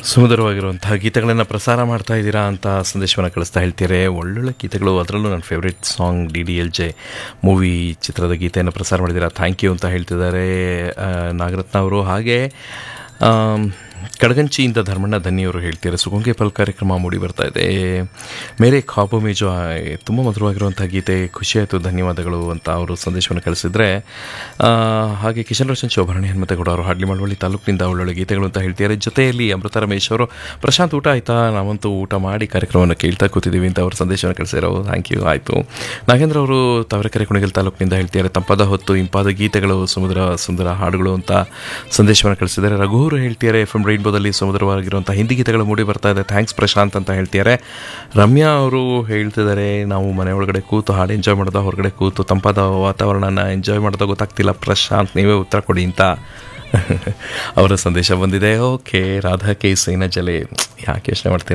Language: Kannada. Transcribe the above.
ಸುಮಧುರವಾಗಿರುವಂತಹ ಗೀತೆಗಳನ್ನು ಪ್ರಸಾರ ಮಾಡ್ತಾ ಇದ್ದೀರಾ ಅಂತ ಸಂದೇಶವನ್ನು ಕಳಿಸ್ತಾ ಹೇಳ್ತೀರಿ ಒಳ್ಳೊಳ್ಳೆ ಗೀತೆಗಳು ಅದರಲ್ಲೂ ನನ್ನ favourite song D D L J movie ಚಿತ್ರದ ಗೀತೆಯನ್ನು ಪ್ರಸಾರ ಮಾಡಿದ್ದೀರಾ ಥ್ಯಾಂಕ್ ಯು ಅಂತ ಹೇಳ್ತಿದ್ದಾರೆ ಆ, ನಾಗರತ್ನ ಅವರು ಹಾಗೆ ಆಮ್, ಕಡಗಂಚಿಯಿಂದ ಧರ್ಮಣ್ಣ ಧನ್ಯವರು ಹೇಳ್ತಾರೆ ಸುಗಂಗೆ ಪಲ್ ಕಾರ್ಯಕ್ರಮ ಮೂಡಿ ಬರ್ತಾ ಇದೆ ಮೇರೆ ಖಾಬು ಮೇಜು ತುಂಬ ಮಧುರವಾಗಿರುವಂಥ ಗೀತೆ ಖುಷಿಯಾಯಿತು ಧನ್ಯವಾದಗಳು ಅಂತ ಅವರು ಸಂದೇಶವನ್ನು ಕಳಿಸಿದ್ರೆ ಆ, ಹಾಗೆ ಕಿಶನ್ ರೋಷನ್ ಶೋಭರಣಿ ಹನುಮತಗೌಡ ಅವರು ಹಾಡ್ಲಿ ಮಳವಳ್ಳಿ ತಾಲೂಕಿನಿಂದ ಒಳ್ಳೊಳ್ಳೆ ಗೀತೆಗಳು ಅಂತ ಹೇಳ್ತಿದ್ದಾರೆ ಜೊತೆಯಲ್ಲಿ ಅಮೃತ ರಮೇಶ್ ಅವರು ಪ್ರಶಾಂತ್ ಊಟ ಆಯ್ತಾ ನಾವಂತೂ ಊಟ ಮಾಡಿ ಕಾರ್ಯಕ್ರಮವನ್ನು ಕೇಳ್ತಾ ಕೂತಿದ್ದೀವಿ ಅಂತ ಅವರು ಸಂದೇಶವನ್ನು ಕಳಿಸಿರೋ ಥ್ಯಾಂಕ್ ಯು ಆಯಿತು ನಾಗೇಂದ್ರ ಅವರು ತಾವರೆಕೆರೆ ಕುಣಗಲ್ ತಾಲೂಕಿನಿಂದ ಹೇಳ್ತಿದ್ದಾರೆ ತಂಪಾದ ಹೊತ್ತು ಇಂಪಾದ ಗೀತೆಗಳು ಸಮುದ್ರ ಸುಂದರ ಹಾಡುಗಳು ಅಂತ ಸಂದೇಶವನ್ನು ಕಳಿಸಿದ್ದಾರೆ ರಘು ಅವರು ಹೇಳ್ತಿದ್ದಾರೆ ಎಫ್ ಎಂ ರೈನ್ಬೋದಲ್ಲಿ ಸುಮಧುರವಾಗಿರುವಂಥ ಹಿಂದಿ ಗೀತೆಗಳು ಮೂಡಿ ಬರ್ತಾ ಇದೆ ಥ್ಯಾಂಕ್ಸ್ ಪ್ರಶಾಂತ್ ಅಂತ ಹೇಳ್ತಿದ್ದಾರೆ ರಮ್ಯಾ ಅವರು ಹೇಳ್ತಿದ್ದಾರೆ ನಾವು ಮನೆ ಒಳಗಡೆ ಕೂತು ಹಾಡು ಎಂಜಾಯ್ ಮಾಡೋದ ಹೊರಗಡೆ ಕೂತು ತಂಪಾದ ವಾತಾವರಣನ ಎಂಜಾಯ್ ಮಾಡೋದ ಗೊತ್ತಾಗ್ತಿಲ್ಲ ಪ್ರಶಾಂತ್ ನೀವೇ ಉತ್ತರ ಕೊಡಿ ಅಂತ ಅವರ ಸಂದೇಶ ಬಂದಿದೆ ಓಕೆ ರಾಧಾ ಕೆ ಸೈನ ಜಲೆ ಯಾಕೆ ಯೋಚನೆ ಮಾಡ್ತೀರಾ